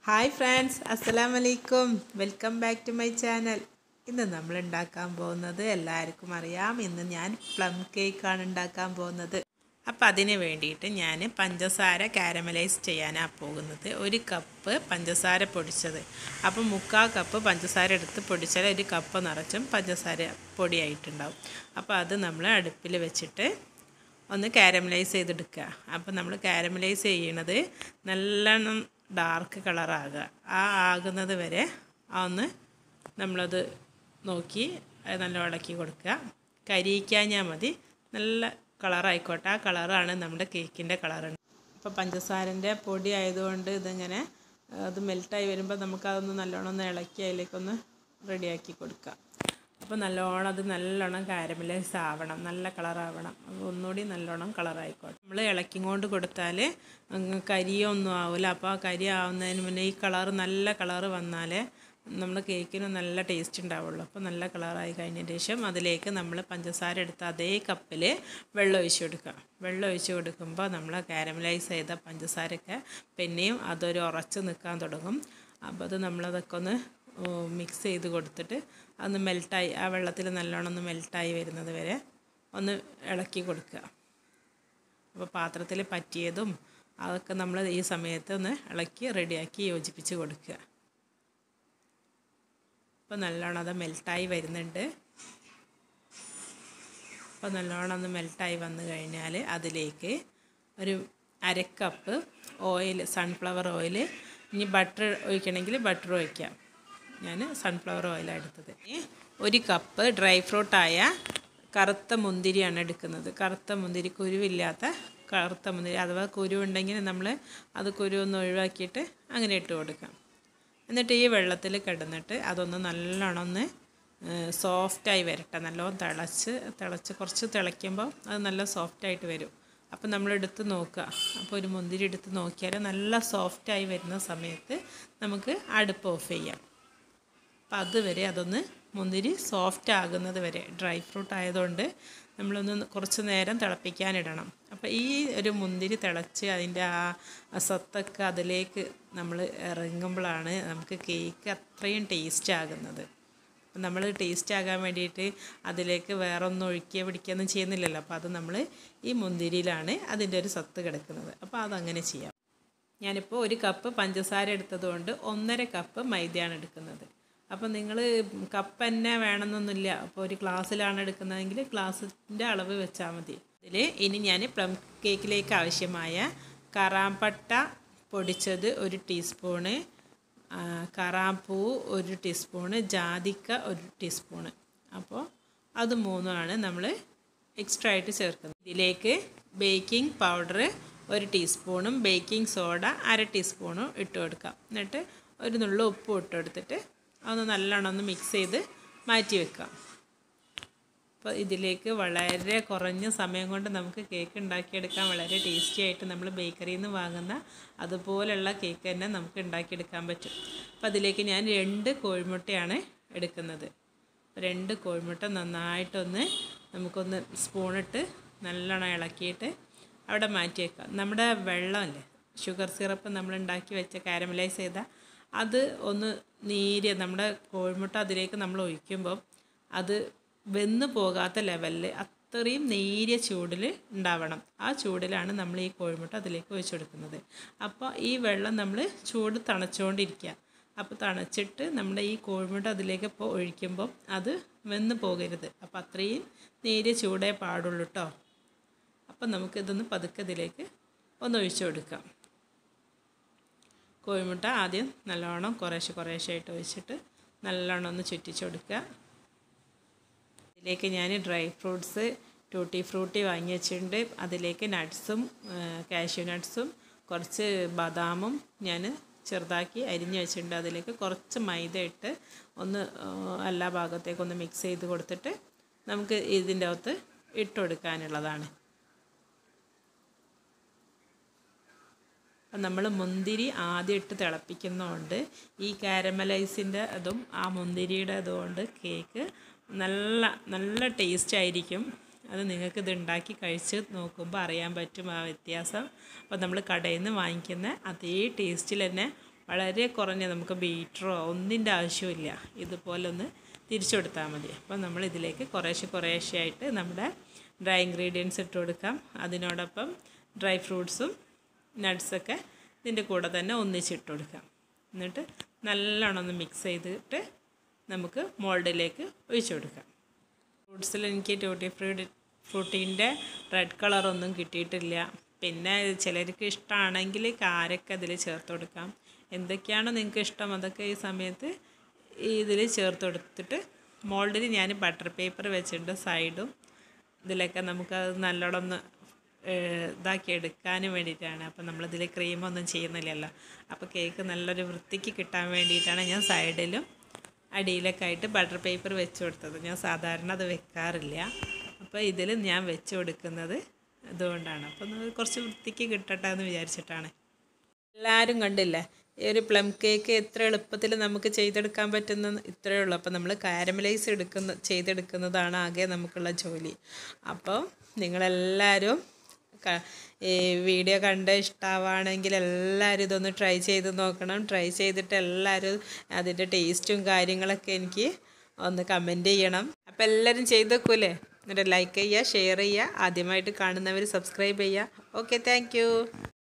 hi friends അസ്സലാം വലൈക്കും welcome back to my channel ഇന്ന് നമ്മൾ ഉണ്ടാക്കാൻ പോകുന്നത് എല്ലാവർക്കും അറിയാം ഇന്ന് ഞാൻ പ്ലം കേക്കാണ് ഉണ്ടാക്കാൻ പോകുന്നത് അപ്പം അതിന് വേണ്ടിയിട്ട് ഞാൻ പഞ്ചസാര കാരമലൈസ് ചെയ്യാനാണ് പോകുന്നത് ഒരു കപ്പ് പഞ്ചസാര പൊടിച്ചത് അപ്പം മുക്കാൽ കപ്പ് പഞ്ചസാര എടുത്ത് പൊടിച്ചാൽ ഒരു കപ്പ് നിറച്ചും പഞ്ചസാര പൊടിയായിട്ടുണ്ടാവും അപ്പോൾ അത് നമ്മൾ അടുപ്പിൽ വെച്ചിട്ട് ഒന്ന് കാരമലൈസ് ചെയ്തെടുക്കുക അപ്പോൾ നമ്മൾ കാരമലൈസ് ചെയ്യണത് നല്ലോണം ഡാർക്ക് കളറാകുക ആ ആകുന്നത് വരെ ആ ഒന്ന് നമ്മളത് നോക്കി അത് നല്ല ഇളക്കി കൊടുക്കുക കരിയിക്കാഞ്ഞാൽ മതി നല്ല കളറായിക്കോട്ടെ ആ കളറാണ് നമ്മുടെ കേക്കിൻ്റെ കളറ് അപ്പോൾ പഞ്ചസാരൻ്റെ പൊടി ആയതുകൊണ്ട് ഇതിങ്ങനെ അത് മെൽട്ടായി വരുമ്പോൾ നമുക്കതൊന്ന് നല്ലോണം ഒന്ന് ഇളക്കി അതിലേക്കൊന്ന് റെഡിയാക്കി കൊടുക്കാം അപ്പോൾ നല്ലോണം അത് നല്ലോണം കാരമലൈസ് ആവണം നല്ല കളറാവണം അപ്പോൾ ഒന്നുകൂടി നല്ലോണം കളറായിക്കോട്ടെ നമ്മൾ ഇളക്കി കൊണ്ട് കൊടുത്താൽ കരിയൊന്നും ആവില്ല അപ്പോൾ ആ കരി ആവുന്നതിന് മുന്നേ ഈ കളറ് നല്ല കളറ് വന്നാലേ നമ്മുടെ കേക്കിന് നല്ല ടേസ്റ്റ് ഉണ്ടാവുള്ളൂ അപ്പോൾ നല്ല കളറായി കഴിഞ്ഞതിന് ശേഷം അതിലേക്ക് നമ്മൾ പഞ്ചസാര എടുത്ത അതേ കപ്പിൽ വെള്ളം ഒഴിച്ച് കൊടുക്കുക വെള്ളം ഒഴിച്ച് കൊടുക്കുമ്പോൾ നമ്മൾ കാരമലൈസ് ചെയ്ത പഞ്ചസാരയൊക്കെ പിന്നെയും അതൊരു ഉറച്ച് നിൽക്കാൻ തുടങ്ങും അപ്പോൾ അത് നമ്മളതൊക്കെ ഒന്ന് മിക്സ് ചെയ്ത് കൊടുത്തിട്ട് അതൊന്ന് മെൽട്ടായി ആ വെള്ളത്തിൽ നല്ലോണം ഒന്ന് മെൽട്ടായി വരുന്നത് വരെ ഒന്ന് ഇളക്കി കൊടുക്കുക അപ്പോൾ പാത്രത്തിൽ പറ്റിയതും അതൊക്കെ നമ്മൾ ഈ സമയത്ത് ഒന്ന് ഇളക്കി റെഡിയാക്കി യോജിപ്പിച്ച് കൊടുക്കുക അപ്പോൾ നല്ലോണം അത് മെൽട്ടായി വരുന്നുണ്ട് അപ്പോൾ നല്ലോണം ഒന്ന് മെൽട്ടായി വന്നു കഴിഞ്ഞാൽ അതിലേക്ക് ഒരു അരക്കപ്പ് ഓയിൽ സൺഫ്ലവർ ഓയിൽ ഇനി ബട്ടർ ഒഴിക്കണമെങ്കിൽ ബട്ടർ ഒഴിക്കാം ഞാൻ സൺഫ്ലവർ ഓയിലാണ് എടുത്തത് ഒരു കപ്പ് ഡ്രൈ ഫ്രൂട്ടായ കറുത്ത മുന്തിരിയാണ് എടുക്കുന്നത് കറുത്ത മുന്തിരി കുരുവില്ലാത്ത കറുത്ത മുന്തിരി അഥവാ കുരുവുണ്ടെങ്കിൽ നമ്മൾ അത് കുരു ഒന്ന് ഒഴിവാക്കിയിട്ട് അങ്ങനെ ഇട്ട് കൊടുക്കാം എന്നിട്ട് ഈ വെള്ളത്തിൽ കിടന്നിട്ട് അതൊന്ന് നല്ലോണം ഒന്ന് സോഫ്റ്റായി വരട്ടെ നല്ലോണം തിളച്ച് തിളച്ച് കുറച്ച് തിളയ്ക്കുമ്പോൾ അത് നല്ല സോഫ്റ്റായിട്ട് വരും അപ്പോൾ നമ്മൾ എടുത്ത് നോക്കുക അപ്പോൾ ഒരു മുന്തിരി എടുത്ത് നോക്കിയാൽ നല്ല സോഫ്റ്റായി വരുന്ന സമയത്ത് നമുക്ക് അടുപ്പ് ഓഫ് ചെയ്യാം അപ്പം അതുവരെ അതൊന്ന് മുന്തിരി സോഫ്റ്റ് ആകുന്നത് വരെ ഡ്രൈ ഫ്രൂട്ട് ആയതുകൊണ്ട് നമ്മളൊന്ന് കുറച്ച് നേരം തിളപ്പിക്കാനിടണം അപ്പോൾ ഈ ഒരു മുന്തിരി തിളച്ച് അതിൻ്റെ ആ സത്തൊക്കെ അതിലേക്ക് നമ്മൾ ഇറങ്ങുമ്പോഴാണ് നമുക്ക് കേക്ക് അത്രയും ടേസ്റ്റ് ആകുന്നത് അപ്പം നമ്മൾ ടേസ്റ്റ് ആകാൻ വേണ്ടിയിട്ട് അതിലേക്ക് വേറെ ഒന്നും ഒഴിക്കുക പിടിക്കുകയൊന്നും ചെയ്യുന്നില്ലല്ലോ അപ്പോൾ അത് നമ്മൾ ഈ മുന്തിരിയിലാണ് അതിൻ്റെ ഒരു സത്ത് കിടക്കുന്നത് അപ്പോൾ അതങ്ങനെ ചെയ്യാം ഞാനിപ്പോൾ ഒരു കപ്പ് പഞ്ചസാര എടുത്തതുകൊണ്ട് ഒന്നര കപ്പ് മൈദയാണ് എടുക്കുന്നത് അപ്പോൾ നിങ്ങൾ കപ്പ് തന്നെ വേണമെന്നൊന്നുമില്ല അപ്പോൾ ഒരു ഗ്ലാസ്സിലാണ് എടുക്കുന്നതെങ്കിൽ ഗ്ലാസിൻ്റെ അളവ് വെച്ചാൽ മതി ഇതിൽ ഇനി ഞാൻ പ്ലം കേക്കിലേക്ക് ആവശ്യമായ കറാമ്പട്ട പൊടിച്ചത് ഒരു ടീസ്പൂണ് കറാമ്പൂ ഒരു ടീസ്പൂണ് ജാതിക്ക ഒരു ടീസ്പൂണ് അപ്പോൾ അത് മൂന്നുമാണ് നമ്മൾ എക്സ്ട്രാ ആയിട്ട് ചേർക്കുന്നത് ഇതിലേക്ക് ബേക്കിംഗ് പൗഡർ ഒരു ടീസ്പൂണും ബേക്കിംഗ് സോഡ അര ടീസ്പൂണും ഇട്ട് കൊടുക്കാം എന്നിട്ട് ഒരു നുള്ള ഉപ്പും ഇട്ട് കൊടുത്തിട്ട് അതൊന്ന് നല്ലോണം ഒന്ന് മിക്സ് ചെയ്ത് മാറ്റി വെക്കാം അപ്പോൾ ഇതിലേക്ക് വളരെ കുറഞ്ഞ സമയം കൊണ്ട് നമുക്ക് കേക്ക് ഉണ്ടാക്കിയെടുക്കാൻ വളരെ ടേസ്റ്റി ആയിട്ട് നമ്മൾ ബേക്കറിയിൽ നിന്ന് വാങ്ങുന്ന അതുപോലുള്ള കേക്ക് തന്നെ നമുക്ക് ഉണ്ടാക്കിയെടുക്കാൻ പറ്റും അപ്പോൾ അതിലേക്ക് ഞാൻ രണ്ട് കോഴിമുട്ടയാണ് എടുക്കുന്നത് രണ്ട് കോഴിമുട്ട നന്നായിട്ടൊന്ന് നമുക്കൊന്ന് സ്പൂണിട്ട് നല്ലോണം ഇളക്കിയിട്ട് അവിടെ മാറ്റി വെക്കാം നമ്മുടെ വെള്ളമല്ലേ ഷുഗർ സിറപ്പ് നമ്മൾ ഉണ്ടാക്കി വെച്ച കാരമലൈസ് ചെയ്ത അത് ഒന്ന് നീര് നമ്മുടെ കോഴിമുട്ട അതിലേക്ക് നമ്മൾ ഒഴിക്കുമ്പോൾ അത് വെന്ന് പോകാത്ത ലെവലിൽ അത്രയും നേരിയ ചൂടിൽ ഉണ്ടാവണം ആ ചൂടിലാണ് നമ്മൾ ഈ കോഴിമുട്ട അതിലേക്ക് ഒഴിച്ചു കൊടുക്കുന്നത് അപ്പോൾ ഈ വെള്ളം നമ്മൾ ചൂട് തണച്ചുകൊണ്ടിരിക്കുക അപ്പോൾ തണച്ചിട്ട് നമ്മുടെ ഈ കോഴിമുട്ട അതിലേക്ക് ഇപ്പോൾ ഒഴിക്കുമ്പോൾ അത് വെന്ന് പോകരുത് അപ്പോൾ അത്രയും നേരിയ ചൂടേ പാടുള്ളൂ കേട്ടോ അപ്പം നമുക്കിതൊന്ന് പതുക്കെ ഇതിലേക്ക് ഒന്ന് ഒഴിച്ചു കൊടുക്കാം കോഴിമുട്ട ആദ്യം നല്ലോണം കുറേശ്ശെ കുറേശ്ശെ ആയിട്ട് ഒഴിച്ചിട്ട് നല്ലോണം ഒന്ന് ചുറ്റിച്ച് കൊടുക്കുക ഇതിലേക്ക് ഞാൻ ഡ്രൈ ഫ്രൂട്ട്സ് ടൂട്ടി ഫ്രൂട്ടി വാങ്ങി വെച്ചിട്ടുണ്ട് അതിലേക്ക് നട്ട്സും കാഷ്യൂ നട്ട്സും കുറച്ച് ബദാമും ഞാൻ ചെറുതാക്കി അരിഞ്ഞ് വെച്ചിട്ടുണ്ട് അതിലേക്ക് കുറച്ച് മൈദ ഇട്ട് ഒന്ന് എല്ലാ ഭാഗത്തേക്കൊന്ന് മിക്സ് ചെയ്ത് കൊടുത്തിട്ട് നമുക്ക് ഇതിൻ്റെ അകത്ത് ഇട്ട് കൊടുക്കാനുള്ളതാണ് അപ്പം നമ്മൾ മുന്തിരി ആദ്യം ഇട്ട് തിളപ്പിക്കുന്നതുകൊണ്ട് ഈ കാരമലൈസിൻ്റെ അതും ആ മുന്തിരിയുടെ അതുകൊണ്ട് കേക്ക് നല്ല നല്ല ടേസ്റ്റ് ആയിരിക്കും അത് നിങ്ങൾക്ക് ഇത് ഉണ്ടാക്കി കഴിച്ച് നോക്കുമ്പോൾ അറിയാൻ പറ്റും ആ വ്യത്യാസം അപ്പോൾ നമ്മൾ കടയിൽ നിന്ന് വാങ്ങിക്കുന്ന അതേ ടേസ്റ്റിൽ തന്നെ വളരെ കുറഞ്ഞ നമുക്ക് ബീറ്ററോ ഒന്നിൻ്റെ ആവശ്യമില്ല ഇതുപോലെ ഒന്ന് തിരിച്ചു കൊടുത്താൽ മതി അപ്പോൾ നമ്മൾ ഇതിലേക്ക് കുറേശ്ശെ കുറേശ്ശെ ആയിട്ട് നമ്മുടെ ഡ്രൈ ഇൻഗ്രീഡിയൻസ് ഇട്ട് കൊടുക്കാം അതിനോടൊപ്പം ഡ്രൈ ഫ്രൂട്ട്സും നട്ട്സൊക്കെ ഇതിൻ്റെ കൂടെ തന്നെ ഒന്നിച്ചിട്ട് കൊടുക്കാം എന്നിട്ട് നല്ലോണം ഒന്ന് മിക്സ് ചെയ്തിട്ട് നമുക്ക് മോൾഡിലേക്ക് ഒഴിച്ചു കൊടുക്കാം ഫ്രൂട്ട്സിൽ എനിക്ക് ട്യൂട്ടി ഫ്രൂട്ട് ഫ്രൂട്ടീൻ്റെ റെഡ് കളറൊന്നും കിട്ടിയിട്ടില്ല പിന്നെ ചിലർക്ക് ഇഷ്ടമാണെങ്കിൽ കാരൊക്കെ അതിൽ ചേർത്ത് കൊടുക്കാം എന്തൊക്കെയാണോ നിങ്ങൾക്ക് ഇഷ്ടം അതൊക്കെ ഈ സമയത്ത് ഇതിൽ ചേർത്ത് കൊടുത്തിട്ട് മോൾഡിൽ ഞാൻ ബട്ടർ പേപ്പർ വെച്ചിട്ടുണ്ട് സൈഡും ഇതിലൊക്കെ നമുക്കത് നല്ലോണം ഒന്ന് ഇതാക്കി എടുക്കാനും വേണ്ടിയിട്ടാണ് അപ്പോൾ നമ്മളിതിൽ ക്രീമൊന്നും ചെയ്യുന്നില്ലല്ലോ അപ്പോൾ കേക്ക് നല്ലൊരു വൃത്തിക്ക് കിട്ടാൻ വേണ്ടിയിട്ടാണ് ഞാൻ സൈഡിലും അടിയിലൊക്കെ ആയിട്ട് ബട്ടർ പേപ്പർ വെച്ച് കൊടുത്തത് ഞാൻ സാധാരണ അത് വെക്കാറില്ല അപ്പോൾ ഇതിൽ ഞാൻ വെച്ച് കൊടുക്കുന്നത് ഇതുകൊണ്ടാണ് അപ്പോൾ ഒന്ന് കുറച്ച് വൃത്തിക്ക് കിട്ടട്ടെ എന്ന് വിചാരിച്ചിട്ടാണ് എല്ലാവരും കണ്ടില്ലേ ഈ ഒരു പ്ലം കേക്ക് എത്ര എളുപ്പത്തിൽ നമുക്ക് ചെയ്തെടുക്കാൻ പറ്റുന്ന ഇത്രയേ ഉള്ളൂ അപ്പോൾ നമ്മൾ കാരമലൈസ് എടുക്കുന്ന ചെയ്തെടുക്കുന്നതാണ് ആകെ നമുക്കുള്ള ജോലി അപ്പോൾ നിങ്ങളെല്ലാവരും ക- ഈ വീഡിയോ കണ്ട് ഇഷ്ടമാവുകയാണെങ്കിൽ എല്ലാവരും ഇതൊന്ന് ട്രൈ ചെയ്ത് നോക്കണം ട്രൈ ചെയ്തിട്ട് എല്ലാവരും അതിൻ്റെ ടേസ്റ്റും കാര്യങ്ങളൊക്കെ എനിക്ക് ഒന്ന് കമൻറ്റ് ചെയ്യണം അപ്പോൾ എല്ലാവരും ചെയ്ത് വെക്കൂലേ എന്നിട്ട് ലൈക്ക് ചെയ്യുക ഷെയർ ചെയ്യുക ആദ്യമായിട്ട് കാണുന്നവർ സബ്സ്ക്രൈബ് ചെയ്യുക ഓക്കെ താങ്ക്